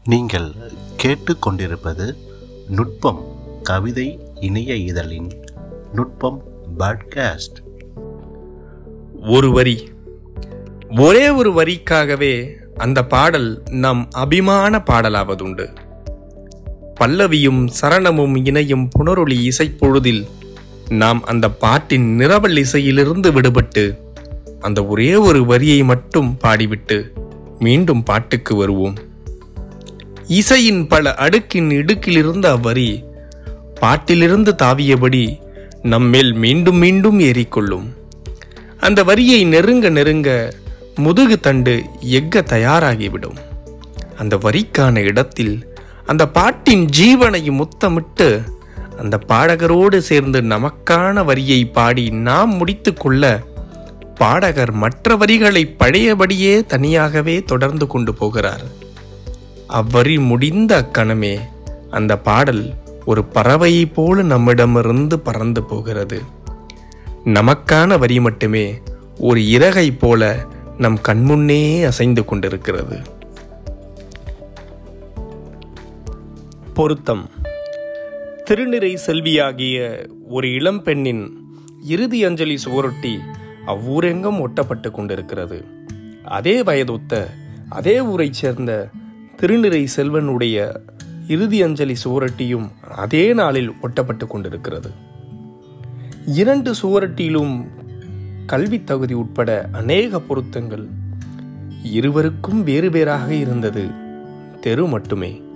நீங்கள் கேட்டுக்கொண்டிருப்பது நுட்பம் கவிதை இணைய இதழின் நுட்பம் பாட்காஸ்ட் ஒரு வரி ஒரே ஒரு வரிக்காகவே அந்த பாடல் நம் அபிமான பாடலாவதுண்டு பல்லவியும் சரணமும் இணையும் புனரொளி இசைப்பொழுதில் நாம் அந்த பாட்டின் நிரவல் இசையிலிருந்து விடுபட்டு அந்த ஒரே ஒரு வரியை மட்டும் பாடிவிட்டு மீண்டும் பாட்டுக்கு வருவோம் இசையின் பல அடுக்கின் இடுக்கிலிருந்த அவ்வரி பாட்டிலிருந்து தாவியபடி நம்மேல் மீண்டும் மீண்டும் ஏறிக்கொள்ளும் அந்த வரியை நெருங்க நெருங்க முதுகு தண்டு எக்க தயாராகிவிடும் அந்த வரிக்கான இடத்தில் அந்த பாட்டின் ஜீவனை முத்தமிட்டு அந்த பாடகரோடு சேர்ந்து நமக்கான வரியை பாடி நாம் முடித்துக்கொள்ள பாடகர் மற்ற வரிகளை பழையபடியே தனியாகவே தொடர்ந்து கொண்டு போகிறார் அவ்வரி முடிந்த அக்கணமே அந்த பாடல் ஒரு பறவையைப் போல நம்மிடமிருந்து பறந்து போகிறது நமக்கான வரி மட்டுமே ஒரு இறகை போல நம் கண்முன்னே அசைந்து கொண்டிருக்கிறது பொருத்தம் திருநிறை செல்வியாகிய ஒரு இளம்பெண்ணின் இறுதி அஞ்சலி சுவரொட்டி அவ்வூரெங்கும் ஒட்டப்பட்டு கொண்டிருக்கிறது அதே வயதொத்த அதே ஊரைச் சேர்ந்த திருநிறை செல்வனுடைய இறுதி அஞ்சலி சுவரொட்டியும் அதே நாளில் ஒட்டப்பட்டு கொண்டிருக்கிறது இரண்டு சுவரட்டியிலும் கல்வி தகுதி உட்பட அநேக பொருத்தங்கள் இருவருக்கும் வேறு வேறாக இருந்தது தெரு மட்டுமே